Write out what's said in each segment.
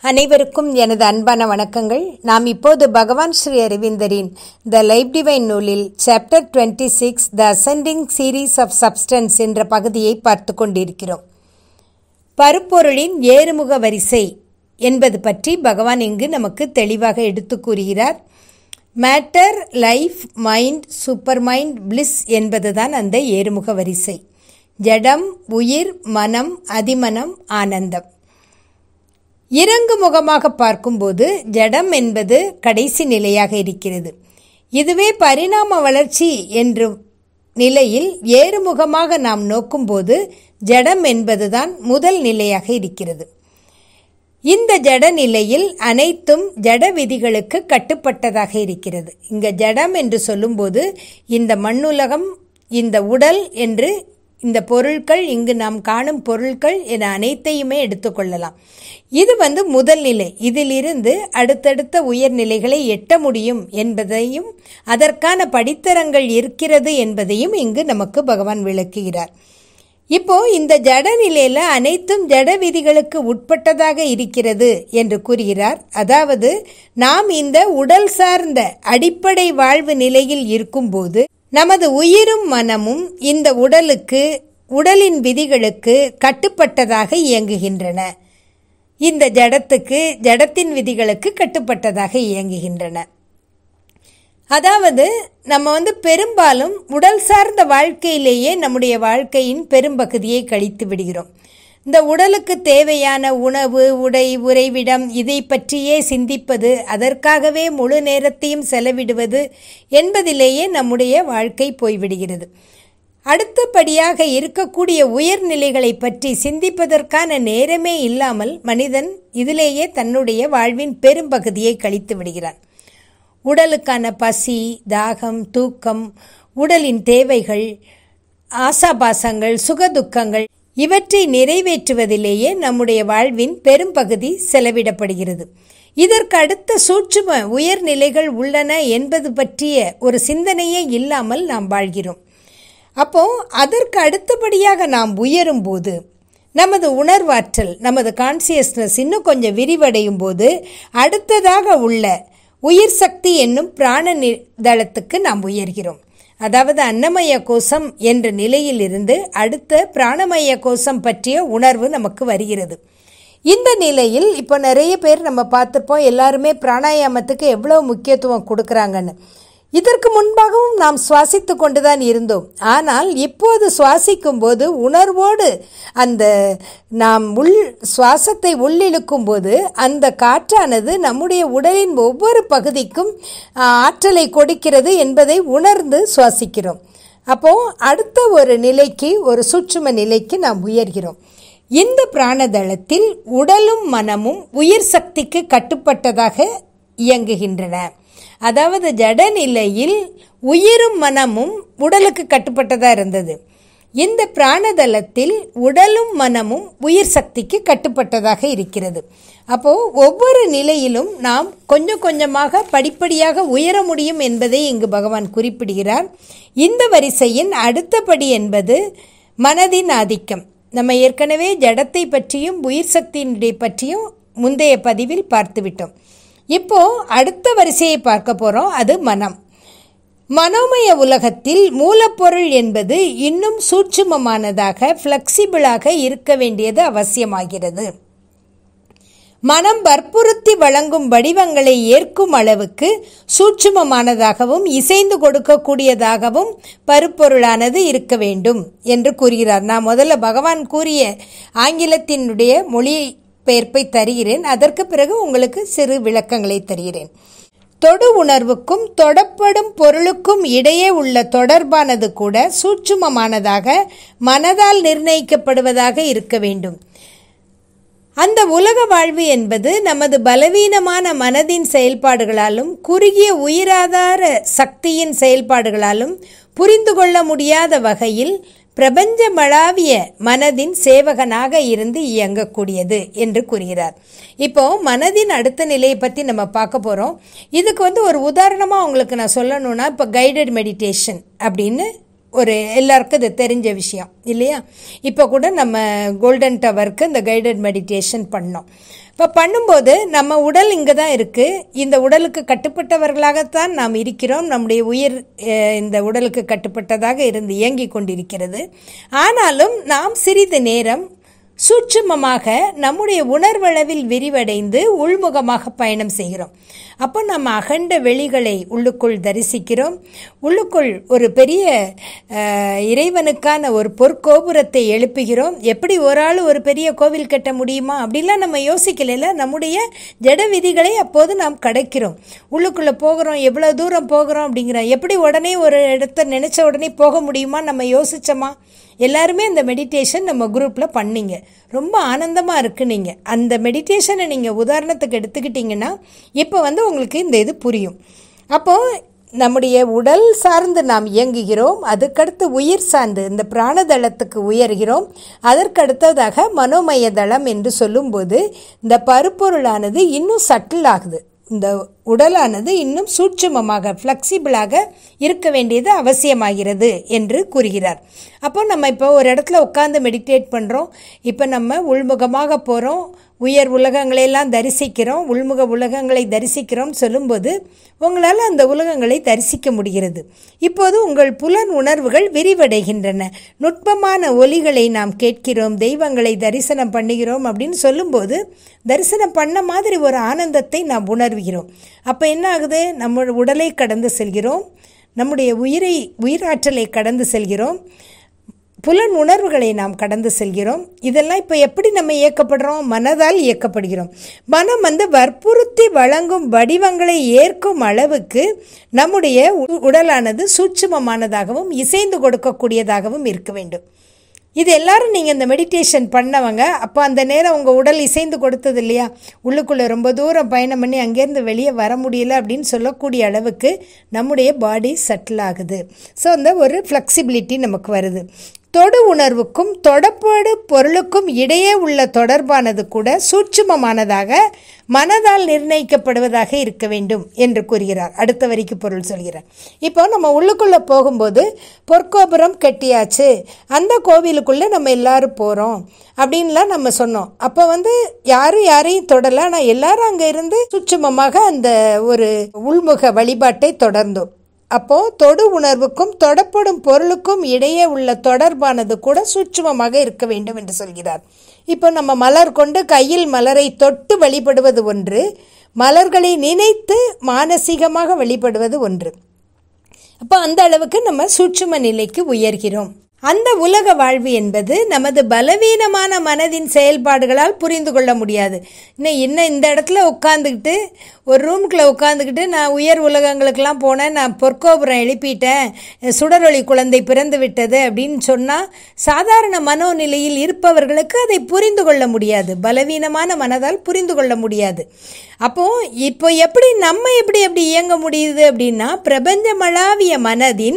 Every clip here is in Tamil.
அனைவருக்கும் எனது அன்பான வணக்கங்கள் நாம் இப்போது பகவான் ஸ்ரீ அரவிந்தரின் த லைஃப் டிவைன் நூலில் chapter twenty six the ascending series of substance என்ற பகுதியை பார்த்து கொண்டிருக்கிறோம் பருப்பொருளின் ஏறுமுக வரிசை என்பது பற்றி பகவான் இங்கு நமக்கு தெளிவாக எடுத்து கூறுகிறார் matter life mind super mind bliss என்பதுதான் அந்த ஏறுமுக வரிசை ஜடம் உயிர் மனம் அதிமனம் ஆனந்தம் இறங்கு முகமாக பார்க்கும்போது ஜடம் என்பது கடைசி நிலையாக இருக்கிறது இதுவே பரிணாம வளர்ச்சி என்று நிலையில் ஏறுமுகமாக நாம் நோக்கும்போது ஜடம் என்பதுதான் முதல் நிலையாக இருக்கிறது இந்த ஜட நிலையில் அனைத்தும் ஜட விதிகளுக்கு கட்டுப்பட்டதாக இருக்கிறது இங்க ஜடம் என்று சொல்லும்போது இந்த மண்ணுலகம் இந்த உடல் என்று இந்த பொருட்கள் இங்கு நாம் காணும் பொருட்கள் என அனைத்தையுமே எடுத்துக்கொள்ளலாம் இது வந்து முதல் நிலை இதிலிருந்து அடுத்தடுத்த உயர்நிலைகளை எட்ட முடியும் என்பதையும் அதற்கான படித்தரங்கள் இருக்கிறது என்பதையும் இங்கு நமக்கு பகவான் விளக்குகிறார் இப்போ இந்த ஜட நிலையில அனைத்தும் ஜட விதிகளுக்கு உட்பட்டதாக இருக்கிறது என்று கூறுகிறார் அதாவது நாம் இந்த உடல் சார்ந்த அடிப்படை வாழ்வு நிலையில் இருக்கும்போது நமது உயிரும் மனமும் இந்த உடலுக்கு உடலின் விதிகளுக்கு கட்டுப்பட்டதாக இயங்குகின்றன இந்த ஜடத்துக்கு ஜடத்தின் விதிகளுக்கு கட்டுப்பட்டதாக இயங்குகின்றன அதாவது நம்ம வந்து பெரும்பாலும் உடல் சார்ந்த வாழ்க்கையிலேயே நம்முடைய வாழ்க்கையின் பெரும்பகுதியை கழித்து விடுகிறோம் இந்த உடலுக்கு தேவையான உணவு உடை உறைவிடம் இதை பற்றியே சிந்திப்பது அதற்காகவே முழு நேரத்தையும் செலவிடுவது என்பதிலேயே நம்முடைய வாழ்க்கை போய்விடுகிறது அடுத்தபடியாக இருக்கக்கூடிய உயர்நிலைகளை பற்றி சிந்திப்பதற்கான நேரமே இல்லாமல் மனிதன் இதிலேயே தன்னுடைய வாழ்வின் பெரும்பகுதியை கழித்து விடுகிறான் உடலுக்கான பசி தாகம் தூக்கம் உடலின் தேவைகள் ஆசாபாசங்கள் சுகதுக்கங்கள் இவற்றை நிறைவேற்றுவதிலேயே நம்முடைய வாழ்வின் பெரும்பகுதி செலவிடப்படுகிறது இதற்கு அடுத்த சூட்சும உயர்நிலைகள் உள்ளன என்பது பற்றிய ஒரு சிந்தனையே இல்லாமல் நாம் வாழ்கிறோம் அப்போ அதற்கு அடுத்தபடியாக நாம் உயரும் போது நமது உணர்வாற்றல் நமது கான்சியஸ்னஸ் இன்னும் கொஞ்சம் விரிவடையும் போது அடுத்ததாக உள்ள உயிர் சக்தி என்னும் பிராண தளத்துக்கு நாம் உயர்கிறோம் அதாவது அன்னமய கோஷம் என்ற நிலையிலிருந்து அடுத்த பிராணமய கோஷம் பற்றிய உணர்வு நமக்கு வருகிறது இந்த நிலையில் இப்போ நிறைய பேர் நம்ம பார்த்துருப்போம் எல்லாருமே பிராணாயாமத்துக்கு எவ்வளோ முக்கியத்துவம் கொடுக்குறாங்கன்னு இதற்கு முன்பாகவும் நாம் சுவாசித்து கொண்டுதான் இருந்தோம் ஆனால் இப்போது சுவாசிக்கும் போது உணர்வோடு அந்த நாம் உள் சுவாசத்தை உள்ளிழுக்கும் போது அந்த காற்றானது நம்முடைய உடலின் ஒவ்வொரு பகுதிக்கும் ஆற்றலை கொடுக்கிறது என்பதை உணர்ந்து சுவாசிக்கிறோம் அப்போ அடுத்த ஒரு நிலைக்கு ஒரு சூட்சும நிலைக்கு நாம் உயர்கிறோம் இந்த பிராணதளத்தில் உடலும் மனமும் உயிர் சக்திக்கு கட்டுப்பட்டதாக இயங்குகின்றன அதாவது ஜடநிலையில் உயிரும் மனமும் உடலுக்கு கட்டுப்பட்டதாக இருந்தது இந்த பிராணதளத்தில் உடலும் மனமும் உயிர் சக்திக்கு கட்டுப்பட்டதாக இருக்கிறது அப்போ ஒவ்வொரு நிலையிலும் நாம் கொஞ்சம் கொஞ்சமாக படிப்படியாக உயர முடியும் என்பதை இங்கு பகவான் குறிப்பிடுகிறார் இந்த வரிசையின் அடுத்தபடி என்பது மனதின் ஆதிக்கம் நம்ம ஏற்கனவே ஜடத்தை பற்றியும் உயிர் சக்தியினுடைய பற்றியும் முந்தைய பதிவில் பார்த்துவிட்டோம் இப்போ அடுத்த வரிசையை பார்க்க போறோம் அது மனம் மனோமய உலகத்தில் மூலப்பொருள் என்பது இன்னும் சூட்சுமமானதாக ஃப்ளெக்சிபிளாக இருக்க வேண்டியது அவசியமாகிறது மனம் வற்புறுத்தி வழங்கும் வடிவங்களை ஏற்கும் அளவுக்கு சூட்சுமமானதாகவும் இசைந்து கொடுக்கக்கூடியதாகவும் பருப்பொருளானது இருக்க வேண்டும் என்று கூறுகிறார் நான் முதல்ல பகவான் கூறிய ஆங்கிலத்தினுடைய மொழி பெயர்ப்பை தருகிறேன் அதற்கு பிறகு உங்களுக்கு சிறு விளக்கங்களை தருகிறேன் தொடு உணர்வுக்கும் தொடப்படும் பொருளுக்கும் இடையே உள்ள தொடர்பானது கூட சூட்சுமமானதாக மனதால் நிர்ணயிக்கப்படுவதாக இருக்க வேண்டும் அந்த உலக வாழ்வு என்பது நமது பலவீனமான மனதின் செயல்பாடுகளாலும் குறுகிய உயிராதார சக்தியின் செயல்பாடுகளாலும் புரிந்து கொள்ள முடியாத வகையில் பிரபஞ்சமளாவிய மனதின் சேவகனாக இருந்து இயங்கக்கூடியது என்று கூறுகிறார் இப்போ மனதின் அடுத்த நிலையை பற்றி நம்ம பார்க்க போகிறோம் இதுக்கு வந்து ஒரு உதாரணமாக உங்களுக்கு நான் சொல்லணும்னா இப்போ கைடட் மெடிடேஷன் அப்படின்னு ஒரு எல்லாருக்கும் இது தெரிஞ்ச விஷயம் இல்லையா இப்போ கூட நம்ம கோல்டன் டவருக்கு இந்த கைடட் மெடிடேஷன் பண்ணோம் இப்போ பண்ணும்போது நம்ம உடல் இங்கே தான் இருக்குது இந்த உடலுக்கு கட்டுப்பட்டவர்களாகத்தான் நாம் இருக்கிறோம் நம்முடைய உயிர் அஹ், இந்த உடலுக்கு கட்டுப்பட்டதாக இருந்து இயங்கிக் கொண்டிருக்கிறது ஆனாலும் நாம் சிறிது நேரம் சூட்சுமமாக நம்முடைய உணர்வளவில் விரிவடைந்து உள்முகமாக பயணம் செய்கிறோம் அப்போ நம்ம அகண்ட வெளிகளை உள்ளுக்குள் தரிசிக்கிறோம் உள்ளுக்குள் ஒரு பெரிய அஹ், இறைவனுக்கான ஒரு பொற்கோபுரத்தை எழுப்புகிறோம் எப்படி ஒரு ஆள் ஒரு பெரிய கோவில் கட்ட முடியுமா அப்படிலாம் நம்ம யோசிக்கல நம்முடைய ஜட விதிகளை அப்போது நாம் கடக்கிறோம் உள்ளுக்குள்ளே போகிறோம் எவ்வளோ தூரம் போகிறோம் அப்படிங்கிறோம் எப்படி உடனே ஒரு இடத்த நினச்ச உடனே போக முடியுமா நம்ம யோசிச்சோமா எல்லாருமே இந்த மெடிடேஷன் நம்ம குரூப்பில் பண்ணீங்க ரொம்ப ஆனந்தமாக இருக்கு நீங்கள் அந்த மெடிடேஷனை நீங்கள் உதாரணத்துக்கு எடுத்துக்கிட்டிங்கன்னா இப்போ வந்து உங்களுக்கு இந்த இது புரியும் அப்போது நம்முடைய உடல் சார்ந்து நாம் இயங்குகிறோம் அதுக்கடுத்து உயிர் சார்ந்து இந்த பிராணதளத்துக்கு உயர்கிறோம் அதற்கடுத்ததாக மனோமய தளம் என்று சொல்லும்போது இந்த பருப்பொருளானது இன்னும் சட்டில் ஆகுது இந்த உடலானது இன்னும் சூட்சுமமாக ஃப்ளெக்சிபிளாக இருக்க வேண்டியது அவசியமாகிறது என்று கூறுகிறார் அப்போ நம்ம இப்போ ஒரு இடத்துல உட்காந்து மெடிடேட் பண்ணுறோம் இப்போ நம்ம உள்முகமாக போகிறோம் உயர் உலகங்களையெல்லாம் தரிசிக்கிறோம் உள்முக உலகங்களை தரிசிக்கிறோம் சொல்லும்போது உங்களால் அந்த உலகங்களை தரிசிக்க முடிகிறது இப்போது உங்கள் புலன் உணர்வுகள் விரிவடைகின்றன நுட்பமான ஒலிகளை நாம் கேட்கிறோம் தெய்வங்களை தரிசனம் பண்ணுகிறோம் அப்படின்னு சொல்லும்போது தரிசனம் பண்ண மாதிரி ஒரு ஆனந்தத்தை நாம் உணர்கிறோம் அப்போ என்ன ஆகுது நம்ம உடலை கடந்து செல்கிறோம் நம்முடைய உயிரை உயிராற்றலை கடந்து செல்கிறோம் புலன் உணர்வுகளை நாம் கடந்து செல்கிறோம் இதெல்லாம் இப்போ எப்படி நம்ம இயக்கப்படுறோம் மனதால் இயக்கப்படுகிறோம் மனம் வந்து வற்புறுத்தி வழங்கும் வடிவங்களை ஏற்கும் அளவுக்கு நம்முடைய உ- உடலானது சூட்சுமமானதாகவும் இசைந்து கொடுக்கக்கூடியதாகவும் இருக்க வேண்டும் இது எல்லாரும் நீங்கள் இந்த மெடிடேஷன் பண்ணவங்க அப்போ அந்த நேரம் உங்கள் உடல் இசைந்து கொடுத்தது இல்லையா உள்ளுக்குள்ளே ரொம்ப தூரம் பயணம் பண்ணி அங்கேருந்து வெளியே வர முடியல அப்படின்னு சொல்லக்கூடிய அளவுக்கு நம்முடைய பாடி செட்டில் ஆகுது ஸோ அந்த ஒரு ஃப்ளெக்சிபிலிட்டி நமக்கு வருது தொடு உணர்வுக்கும் தொடப்படு பொருளுக்கும் இடையே உள்ள தொடர்பானது கூட சூட்சுமமானதாக மனதால் நிர்ணயிக்கப்படுவதாக இருக்க வேண்டும் என்று கூறுகிறார் அடுத்த வரிக்கு பொருள் சொல்கிறார் இப்போ நம்ம உள்ளுக்குள்ளே போகும்போது பொற்கோபுரம் கட்டியாச்சு அந்த கோவிலுக்குள்ளே நம்ம எல்லாரும் போகிறோம் அப்படின்லாம் நம்ம சொன்னோம் அப்போ வந்து யாரும் யாரையும் தொடலை ஆனால் எல்லாரும் அங்கே இருந்து சூட்சுமமாக அந்த ஒரு உள்முக வழிபாட்டை தொடர்ந்தோம் அப்போ தொடு உணர்வுக்கும் தொடப்படும் பொருளுக்கும் இடையே உள்ள தொடர்பானது கூட சூட்சுமமாக இருக்க வேண்டும் என்று சொல்கிறார் இப்போ நம்ம மலர் கொண்டு கையில் மலரை தொட்டு வழிபடுவது ஒன்று மலர்களை நினைத்து மானசீகமாக வழிபடுவது ஒன்று அப்போ அந்த அளவுக்கு நம்ம சூட்சும நிலைக்கு உயர்கிறோம் அந்த உலக வாழ்வு என்பது நமது பலவீனமான மனதின் செயல்பாடுகளால் புரிந்து கொள்ள முடியாது இன்னும் இன்னும் இந்த இடத்துல உட்காந்துக்கிட்டு ஒரு ரூம்குள்ளே உட்காந்துக்கிட்டு நான் உயர் உலகங்களுக்கெல்லாம் போனேன் நான் பொற்கோபுரம் எழுப்பிட்டேன் சுடரொளி குழந்தை பிறந்து விட்டது அப்படின்னு சொன்னால் சாதாரண மனோநிலையில் இருப்பவர்களுக்கு அதை புரிந்து கொள்ள முடியாது பலவீனமான மனதால் புரிந்து கொள்ள முடியாது அப்போ இப்போ எப்படி நம்ம எப்படி எப்படி இயங்க முடியுது அப்படின்னா பிரபஞ்சமளாவிய மனதின்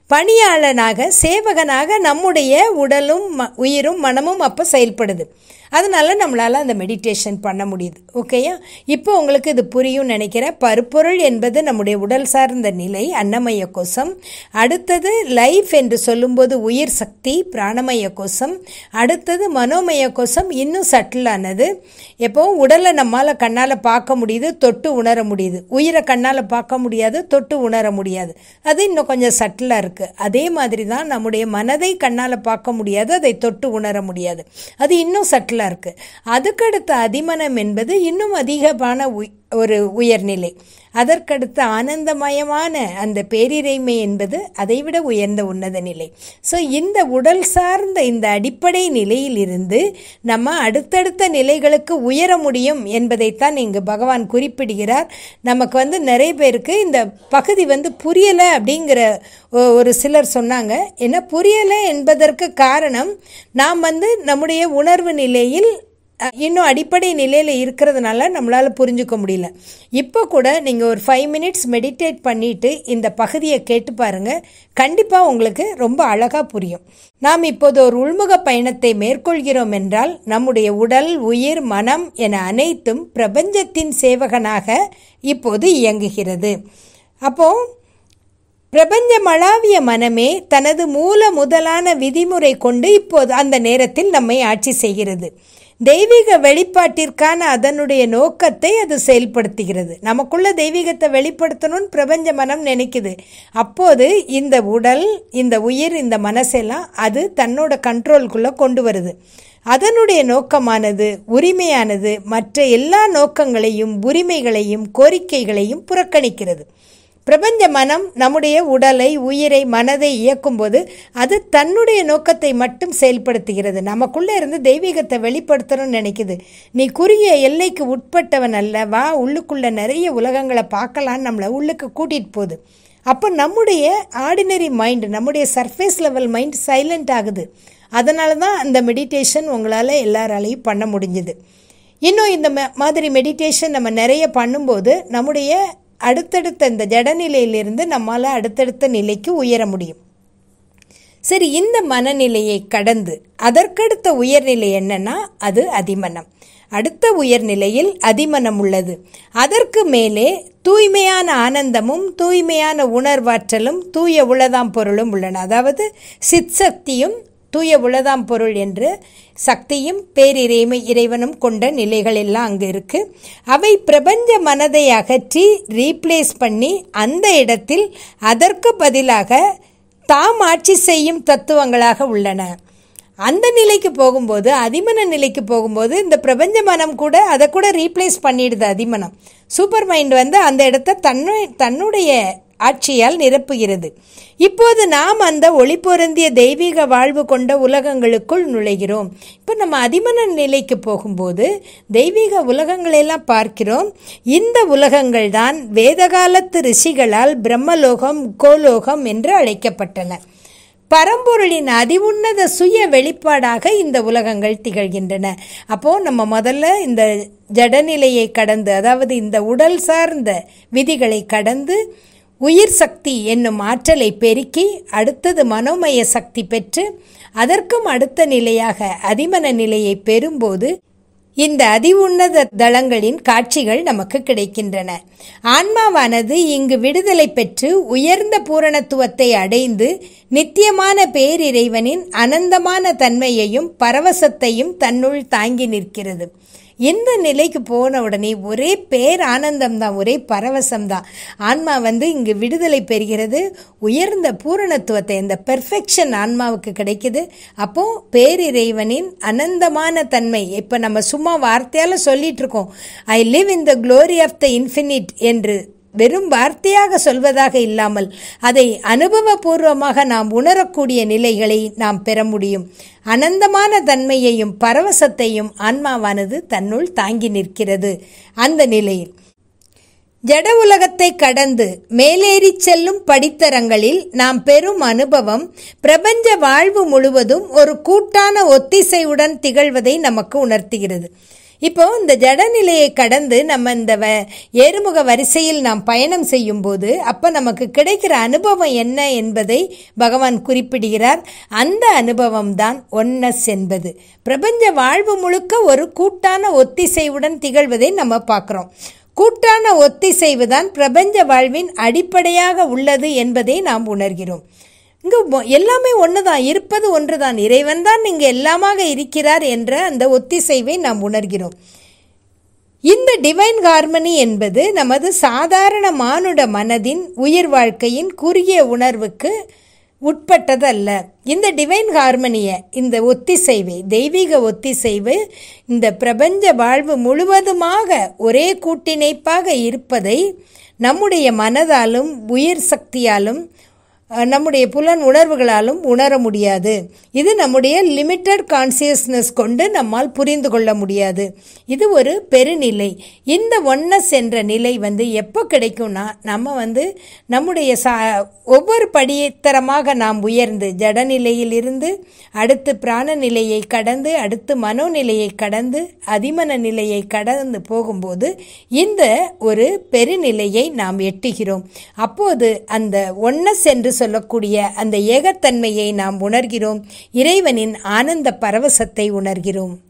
பணியாளனாக சேவகனாக நம்முடைய உடலும் ம- உயிரும் மனமும் அப்போ செயல்படுது அதனால நம்மளால் அந்த மெடிடேஷன் பண்ண முடியுது ஓகேயா இப்போ உங்களுக்கு இது புரியும் நினைக்கிறேன் பருப்பொருள் என்பது நம்முடைய உடல் சார்ந்த நிலை அன்னமய கோஷம் அடுத்தது லைஃப் என்று சொல்லும்போது உயிர் சக்தி பிராணமய கோஷம் அடுத்தது மனோமய கோஷம் இன்னும் சட்டிலானது எப்போ உடலை நம்மால் கண்ணால் பார்க்க முடியுது தொட்டு உணர முடியுது உயிரை கண்ணால் பார்க்க முடியாது தொட்டு உணர முடியாது அது இன்னும் கொஞ்சம் சட்டிலாக இருக்குது அதே மாதிரி தான் நம்முடைய மனதை கண்ணால் பார்க்க முடியாது அதை தொட்டு உணர முடியாது அது இன்னும் சட்டிலாக இருக்குது அதுக்கடுத்த அதிமனம் என்பது இன்னும் அதிகமான உய் ஒரு உயர்நிலை அதற்கடுத்து ஆனந்தமயமான அந்த பேரிரைமை என்பது அதைவிட உயர்ந்த உன்னத நிலை ஸோ இந்த உடல் சார்ந்த இந்த அடிப்படை நிலையிலிருந்து நம்ம அடுத்தடுத்த நிலைகளுக்கு உயர முடியும் என்பதைத்தான் இங்கு பகவான் குறிப்பிடுகிறார் நமக்கு வந்து நிறைய பேருக்கு இந்த பகுதி வந்து புரியலை அப்படிங்கிற ஒ- ஒரு சிலர் சொன்னாங்க என்ன புரியலை என்பதற்கு காரணம் நாம் வந்து நம்முடைய உணர்வு நிலையில் அஹ், இன்னும் அடிப்படை நிலையில் இருக்கிறதுனால நம்மளால் புரிஞ்சுக்க முடியல இப்போ கூட நீங்கள் ஒரு ஃபைவ் மினிட்ஸ் மெடிடேட் பண்ணிட்டு இந்த பகுதியை கேட்டு பாருங்க கண்டிப்பாக உங்களுக்கு ரொம்ப அழகாக புரியும் நாம் இப்போது ஒரு உள்முக பயணத்தை மேற்கொள்கிறோம் என்றால் நம்முடைய உடல் உயிர் மனம் என அனைத்தும் பிரபஞ்சத்தின் சேவகனாக இப்போது இயங்குகிறது அப்போ பிரபஞ்சமளாவிய மனமே தனது மூல முதலான விதிமுறை கொண்டு இப்போது அந்த நேரத்தில் நம்மை ஆட்சி செய்கிறது தெய்வீக வெளிப்பாட்டிற்கான அதனுடைய நோக்கத்தை அது செயல்படுத்துகிறது நமக்குள்ள தெய்வீகத்தை வெளிப்படுத்தணும்னு பிரபஞ்ச மனம் நினைக்குது அப்போது இந்த உடல் இந்த உயிர் இந்த மனசெல்லாம் அது தன்னோட கண்ட்ரோல்குள்ளே கொண்டு வருது அதனுடைய நோக்கமானது உரிமையானது மற்ற எல்லா நோக்கங்களையும் உரிமைகளையும் கோரிக்கைகளையும் புறக்கணிக்கிறது பிரபஞ்ச மனம் நம்முடைய உடலை உயிரை மனதை இயக்கும்போது அது தன்னுடைய நோக்கத்தை மட்டும் செயல்படுத்துகிறது நமக்குள்ளே இருந்து தெய்வீகத்தை வெளிப்படுத்தணும்னு நினைக்குது நீ குறுகிய எல்லைக்கு உட்பட்டவன் அல்ல வா உள்ளுக்குள்ள நிறைய உலகங்களை பார்க்கலான்னு நம்மளை உள்ளுக்கு கூட்டிகிட்டு போகுது அப்போ நம்முடைய ஆர்டினரி மைண்ட் நம்முடைய சர்ஃபேஸ் லெவல் மைண்ட் சைலண்ட் ஆகுது அதனால தான் அந்த மெடிடேஷன் உங்களால் எல்லாராலையும் பண்ண முடிஞ்சுது இன்னும் இந்த மாதிரி மெடிடேஷன் நம்ம நிறைய பண்ணும்போது நம்முடைய அடுத்தடுத்த இந்த ஜடநிலையிலிருந்து நம்மால் அடுத்தடுத்த நிலைக்கு உயர முடியும் சரி இந்த மனநிலையை கடந்து அதற்கடுத்த உயர்நிலை என்னன்னா அது அதிமனம் அடுத்த உயர்நிலையில் அதிமனம் உள்ளது அதற்கு மேலே தூய்மையான ஆனந்தமும் தூய்மையான உணர்வாற்றலும் தூய உளதாம் பொருளும் உள்ளன அதாவது சித் சக்தியும் தூய உளதாம் பொருள் என்று சக்தியும் பேரிறைமை இறைவனும் கொண்ட நிலைகள் எல்லாம் அங்கே இருக்கு அவை பிரபஞ்ச மனதை அகற்றி ரீப்ளேஸ் பண்ணி அந்த இடத்தில் அதற்கு பதிலாக தாம் ஆட்சி செய்யும் தத்துவங்களாக உள்ளன அந்த நிலைக்கு போகும்போது அதிமன நிலைக்கு போகும்போது இந்த பிரபஞ்ச மனம் கூட அதை கூட ரீப்ளேஸ் பண்ணிடுது அதிமனம் சூப்பர் மைண்ட் வந்து அந்த இடத்த தன்னு தன்னுடைய ஆட்சியால் நிரப்புகிறது இப்போது நாம் அந்த ஒளி பொருந்திய தெய்வீக வாழ்வு கொண்ட உலகங்களுக்குள் நுழைகிறோம் இப்போ நம்ம அதிமன நிலைக்கு போகும்போது தெய்வீக உலகங்களெல்லாம் பார்க்கிறோம் இந்த உலகங்கள் தான் வேதகாலத்து ரிஷிகளால் பிரம்மலோகம் கோலோகம் என்று அழைக்கப்பட்டன பரம்பொருளின் அதிவுன்னத சுய வெளிப்பாடாக இந்த உலகங்கள் திகழ்கின்றன அப்போ நம்ம முதல்ல இந்த ஜடநிலையை கடந்து அதாவது இந்த உடல் சார்ந்த விதிகளை கடந்து உயிர் சக்தி என்னும் ஆற்றலை பெருக்கி அடுத்தது மனோமய சக்தி பெற்று அதற்கும் அடுத்த நிலையாக அதிமன நிலையை பெறும்போது இந்த அதிவுன்னத தளங்களின் காட்சிகள் நமக்கு கிடைக்கின்றன ஆன்மாவானது இங்கு விடுதலை பெற்று உயர்ந்த பூரணத்துவத்தை அடைந்து நித்தியமான பேரிறைவனின் அனந்தமான தன்மையையும் பரவசத்தையும் தன்னுள் தாங்கி நிற்கிறது இந்த நிலைக்கு போன உடனே ஒரே பேர் ஆனந்தம் தான் ஒரே பரவசம் தான் ஆன்மா வந்து இங்கு விடுதலை பெறுகிறது உயர்ந்த பூரணத்துவத்தை இந்த பெர்ஃபெக்ஷன் ஆன்மாவுக்கு கிடைக்குது அப்போ பேரிறைவனின் அனந்தமான தன்மை இப்போ நம்ம சும்மா வார்த்தையால் சொல்லிட்டு இருக்கோம் I live in the glory of the infinite என்று வெறும் வார்த்தையாக சொல்வதாக இல்லாமல் அதை அனுபவபூர்வமாக நாம் உணரக்கூடிய நிலைகளை நாம் பெற முடியும் அனந்தமான தன்மையையும் பரவசத்தையும் ஆன்மாவானது தன்னுள் தாங்கி நிற்கிறது அந்த நிலையில் ஜட உலகத்தை கடந்து மேலேறி செல்லும் படித்தரங்களில் நாம் பெறும் அனுபவம் பிரபஞ்ச வாழ்வு முழுவதும் ஒரு கூட்டான ஒத்திசைவுடன் திகழ்வதை நமக்கு உணர்த்துகிறது இப்போ இந்த ஜடநிலையை கடந்து நம்ம இந்த வ ஏறுமுக வரிசையில் நாம் பயணம் செய்யும் போது அப்போ நமக்கு கிடைக்கிற அனுபவம் என்ன என்பதை பகவான் குறிப்பிடுகிறார் அந்த அனுபவம் தான் ஒன்னஸ் என்பது பிரபஞ்ச வாழ்வு முழுக்க ஒரு கூட்டான ஒத்திசைவுடன் திகழ்வதை நம்ம பார்க்குறோம் கூட்டான ஒத்திசைவு தான் பிரபஞ்ச வாழ்வின் அடிப்படையாக உள்ளது என்பதை நாம் உணர்கிறோம் இங்கு எல்லாமே ஒன்று தான் இருப்பது ஒன்று தான் இறைவன் தான் இங்கு எல்லாமாக இருக்கிறார் என்ற அந்த ஒத்திசைவை நாம் உணர்கிறோம் இந்த டிவைன் ஹார்மனி என்பது நமது சாதாரண மானுட மனதின் உயிர் வாழ்க்கையின் குறுகிய உணர்வுக்கு உட்பட்டதல்ல இந்த டிவைன் ஹார்மனியை இந்த ஒத்திசைவை தெய்வீக ஒத்திசைவு இந்த பிரபஞ்ச வாழ்வு முழுவதுமாக ஒரே கூட்டிணைப்பாக இருப்பதை நம்முடைய மனதாலும் உயிர் சக்தியாலும் நம்முடைய புலன் உணர்வுகளாலும் உணர முடியாது இது நம்முடைய லிமிட்டட் கான்சியஸ்னஸ் கொண்டு நம்மால் புரிந்து கொள்ள முடியாது இது ஒரு பெருநிலை இந்த ஒன்னஸ் என்ற நிலை வந்து எப்போ கிடைக்கும்னா நம்ம வந்து நம்முடைய சா ஒவ்வொரு படித்தரமாக நாம் உயர்ந்து ஜடநிலையில் இருந்து அடுத்து பிராண நிலையை கடந்து அடுத்து மனோநிலையை கடந்து அதிமன நிலையை கடந்து போகும்போது இந்த ஒரு பெருநிலையை நாம் எட்டுகிறோம் அப்போது அந்த ஒன்னஸ் என்று சொல்லக்கூடிய அந்த ஏகத்தன்மையை நாம் உணர்கிறோம் இறைவனின் ஆனந்த பரவசத்தை உணர்கிறோம்